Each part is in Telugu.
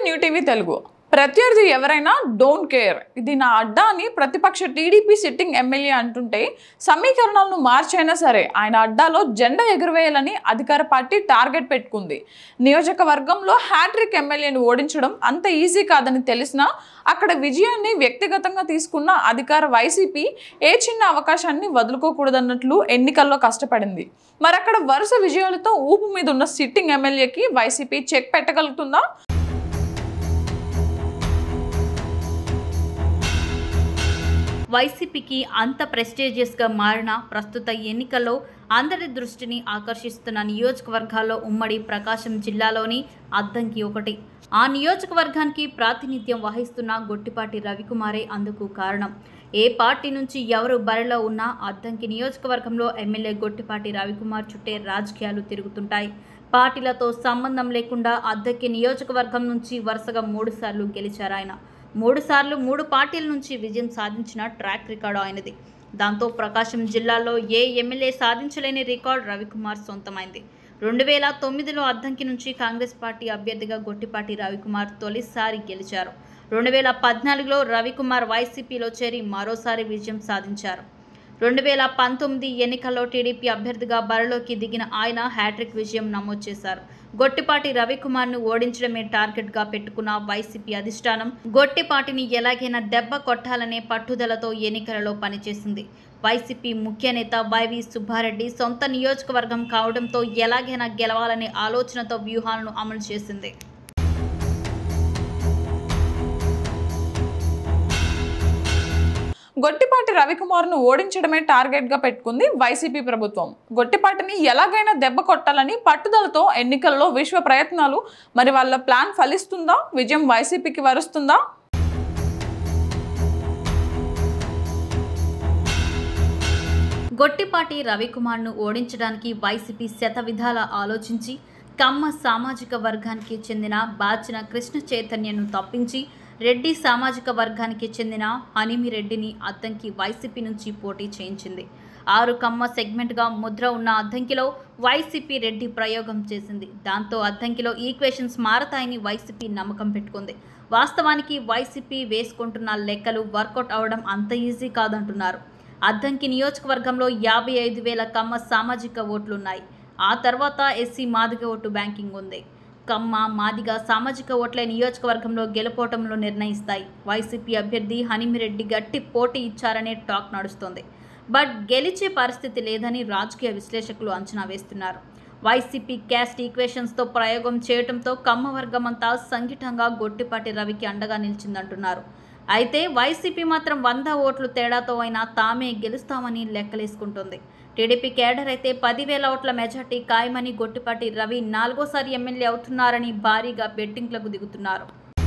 న్యూ టీవీ తెలుగు ప్రత్యర్థి ఎవరైనా డోంట్ కేర్ ఇది నా అడ్డా అని ప్రతిపక్ష టీడీపీ సిట్టింగ్ ఎమ్మెల్యే అంటుంటే సమీకరణాలను మార్చైనా సరే ఆయన అడ్డాలో జెండా ఎగురవేయాలని అధికార పార్టీ టార్గెట్ పెట్టుకుంది నియోజకవర్గంలో హ్యాట్రిక్ ఎమ్మెల్యేను ఓడించడం అంత ఈజీ కాదని తెలిసినా అక్కడ విజయాన్ని వ్యక్తిగతంగా తీసుకున్న అధికార వైసీపీ ఏ చిన్న అవకాశాన్ని వదులుకోకూడదన్నట్లు ఎన్నికల్లో కష్టపడింది మరి అక్కడ వరుస విజయాలతో ఊపు మీద ఉన్న సిట్టింగ్ ఎమ్మెల్యేకి వైసీపీ చెక్ పెట్టగలుగుతుందా వైసీపీకి అంత ప్రెస్టీజియస్గా మారిన ప్రస్తుత ఎన్నికల్లో అందరి దృష్టిని ఆకర్షిస్తున్న నియోజకవర్గాల్లో ఉమ్మడి ప్రకాశం జిల్లాలోని అద్దంకి ఒకటి ఆ నియోజకవర్గానికి ప్రాతినిధ్యం వహిస్తున్న గొట్టిపాటి రవికుమారే అందుకు కారణం ఏ పార్టీ నుంచి ఎవరు బరిలో ఉన్నా అద్దంకి నియోజకవర్గంలో ఎమ్మెల్యే గొట్టిపాటి రవికుమార్ చుట్టే రాజకీయాలు తిరుగుతుంటాయి పార్టీలతో సంబంధం లేకుండా అద్దెకి నియోజకవర్గం నుంచి వరుసగా మూడుసార్లు గెలిచారు ఆయన మూడు సార్లు మూడు పార్టీల నుంచి విజయం సాధించిన ట్రాక్ రికార్డు ఆయనది దాంతో ప్రకాశం జిల్లాలో ఏ ఎమ్మెల్యే సాధించలేని రికార్డు రవికుమార్ సొంతమైంది రెండు వేల తొమ్మిదిలో అద్దంకి నుంచి కాంగ్రెస్ పార్టీ అభ్యర్థిగా గొట్టిపాటి రవికుమార్ తొలిసారి గెలిచారు రెండు వేల పద్నాలుగులో రవికుమార్ వైసీపీలో చేరి మరోసారి విజయం సాధించారు రెండు వేల పంతొమ్మిది ఎన్నికల్లో టీడీపీ అభ్యర్థిగా బరిలోకి దిగిన ఆయన హ్యాట్రిక్ విజయం నమోదు చేశారు గొట్టిపాటి రవికుమార్ను ఓడించడమే టార్గెట్గా పెట్టుకున్న వైసీపీ అధిష్టానం గొట్టిపాటిని ఎలాగైనా దెబ్బ కొట్టాలనే పట్టుదలతో ఎన్నికలలో పనిచేసింది వైసీపీ ముఖ్య నేత వైవి సుబ్బారెడ్డి సొంత నియోజకవర్గం కావడంతో ఎలాగైనా గెలవాలనే ఆలోచనతో వ్యూహాలను అమలు చేసింది గొట్టిపాటి రవికుమార్ను ఓడించడమే టార్గెట్గా పెట్టుకుంది వైసీపీ ప్రభుత్వం గొట్టిపాటిని ఎలాగైనా దెబ్బ కొట్టాలని పట్టుదలతో ఎన్నికల్లో విశ్వ ప్రయత్నాలు మరి వాళ్ళ ప్లాన్ ఫలిస్తుందా విజయం వైసీపీకి వరుస్తుందా గొట్టిపాటి రవికుమార్ను ఓడించడానికి వైసీపీ శత విధాల ఆలోచించి కమ్మ సామాజిక వర్గానికి చెందిన బాచిన కృష్ణ చైతన్యను తప్పించి రెడ్డి సామాజిక వర్గానికి చెందిన హనిమిరెడ్డిని అద్దంకి వైసీపీ నుంచి పోటీ చేయించింది ఆరు కమ్మ సెగ్మెంట్గా ముద్ర ఉన్న అద్దంకిలో వైసీపీ రెడ్డి ప్రయోగం చేసింది దాంతో అద్దంకిలో ఈక్వేషన్స్ మారతాయని వైసీపీ నమ్మకం పెట్టుకుంది వాస్తవానికి వైసీపీ వేసుకుంటున్న లెక్కలు వర్కౌట్ అవడం అంత ఈజీ కాదంటున్నారు అద్దంకి నియోజకవర్గంలో యాభై ఐదు వేల కమ్మ సామాజిక ఓట్లున్నాయి ఆ తర్వాత ఎస్సీ మాదిగ ఓటు బ్యాంకింగ్ ఉంది కమ్మ మాదిగ సామాజిక ఓట్లే నియోజకవర్గంలో గెలుపోవటంలో నిర్ణయిస్తాయి వైసీపీ అభ్యర్థి హనిమిరెడ్డి గట్టి పోటీ ఇచ్చారనే టాక్ నడుస్తోంది బట్ గెలిచే పరిస్థితి లేదని రాజకీయ విశ్లేషకులు అంచనా వేస్తున్నారు వైసీపీ క్యాస్ట్ ఈక్వేషన్స్తో ప్రయోగం చేయడంతో కమ్మ వర్గమంతా సంఘటితంగా గొట్టిపాటి రవికి అండగా నిలిచిందంటున్నారు అయితే వైసీపీ మాత్రం వంద ఓట్లు తేడాతో అయినా తామే గెలుస్తామని లెక్కలేసుకుంటుంది టీడీపీ కేడర్ అయితే పదివేల ఓట్ల మెజార్టీ ఖాయమని గొట్టిపాటి రవి నాలుగోసారి ఎమ్మెల్యే అవుతున్నారని భారీగా బెట్టింగ్లకు దిగుతున్నారు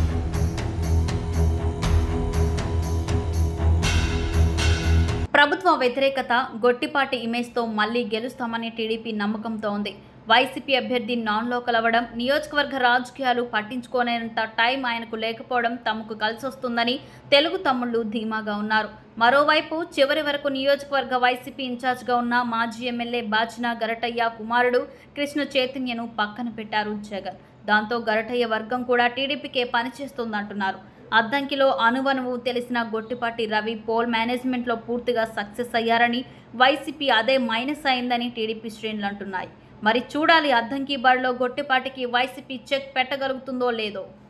ప్రభుత్వ వ్యతిరేకత గొట్టిపాటి ఇమేజ్తో మళ్లీ గెలుస్తామని టీడీపీ నమ్మకంతో ఉంది వైసీపీ అభ్యర్థి నాన్ లోకల్ అవ్వడం నియోజకవర్గ రాజకీయాలు పట్టించుకోనేంత టైం ఆయనకు లేకపోవడం తమకు కలిసొస్తుందని తెలుగు తమ్ముళ్లు ధీమాగా ఉన్నారు మరోవైపు చివరి వరకు నియోజకవర్గ వైసీపీ ఇన్ఛార్జ్గా ఉన్న మాజీ ఎమ్మెల్యే బాచిన గరటయ్య కుమారుడు కృష్ణ చైతన్యను పక్కన పెట్టారు జగన్ దాంతో గరటయ్య వర్గం కూడా టీడీపీకే పనిచేస్తోందంటున్నారు అద్దంకిలో అనువనువు తెలిసిన గొట్టిపాటి రవి పోల్ మేనేజ్మెంట్లో పూర్తిగా సక్సెస్ అయ్యారని వైసీపీ అదే మైనస్ అయిందని టీడీపీ శ్రేణులు అంటున్నాయి మరి చూడాలి అద్దంకి బరిలో గొట్టిపాటికి వైసీపీ చెక్ పెట్టగలుగుతుందో లేదో